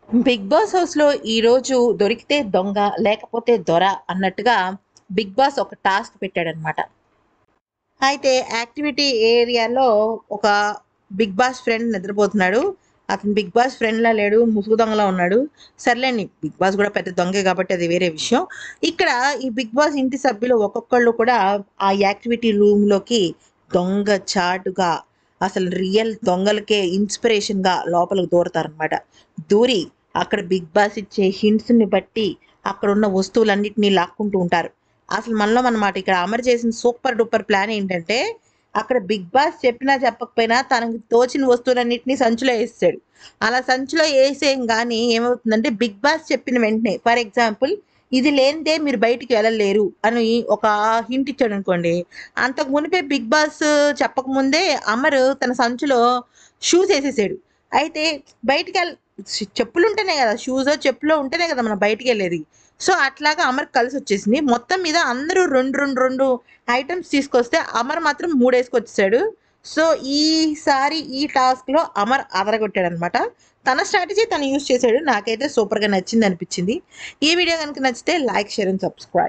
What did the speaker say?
big boss హౌస్లో ఈరోజు దొరికితే దొంగ లేకపోతే దొర అన్నట్టుగా బిగ్ బాస్ ఒక టాస్క్ పెట్టాడనమాట అయితే యాక్టివిటీ ఏరియాలో ఒక బిగ్ బాస్ ఫ్రెండ్ నిద్రపోతున్నాడు అతను బిగ్ బాస్ ఫ్రెండ్లా లేడు ముసుగు దొంగలా ఉన్నాడు సర్లేండి బిగ్ బాస్ కూడా పెద్ద దొంగే కాబట్టి అది వేరే విషయం ఇక్కడ ఈ బిగ్ బాస్ ఇంటి సభ్యులు ఒక్కొక్కళ్ళు కూడా ఆ యాక్టివిటీ రూమ్లోకి దొంగ చాటుగా అసలు రియల్ దొంగలకే ఇన్స్పిరేషన్గా లోపలికి దూరతారనమాట దూరి అక్కడ బిగ్ బాస్ ఇచ్చే హింట్స్ని బట్టి అక్కడ ఉన్న వస్తువులన్నిటినీ లాక్కుంటూ ఉంటారు అసలు మనలో అనమాట ఇక్కడ అమరు చేసిన సూపర్ డూపర్ ప్లాన్ ఏంటంటే అక్కడ బిగ్ బాస్ చెప్పినా చెప్పకపోయినా తనకు తోచిన వస్తువులన్నింటినీ సంచిలో వేస్తాడు అలా సంచిలో వేసేం కానీ ఏమవుతుందంటే బిగ్ బాస్ చెప్పిన వెంటనే ఫర్ ఎగ్జాంపుల్ ఇది లేనిదే మీరు బయటికి వెళ్ళలేరు అని ఒక హింట్ ఇచ్చాడు అనుకోండి అంతకు మునిపే బిగ్ బాస్ చెప్పకముందే అమర్ తన సంచిలో షూస్ వేసేసాడు అయితే బయటికి వెళ్ళ చెప్పులు ఉంటేనే కదా షూస్ చెప్పులో ఉంటేనే కదా మనం బయటికి వెళ్ళేది సో అట్లాగా అమర్ కలిసి వచ్చేసింది మొత్తం మీద అందరూ రెండు రెండు రెండు ఐటమ్స్ తీసుకొస్తే అమర్ మాత్రం మూడు వేసుకొచ్చేసాడు సో ఈసారి ఈ టాస్క్లో అమర్ అదరగొట్టాడు అనమాట తన స్ట్రాటజీ తను యూస్ చేశాడు నాకైతే సూపర్గా నచ్చింది అనిపించింది ఈ వీడియో కనుక నచ్చితే లైక్ షేర్ అండ్ సబ్స్క్రైబ్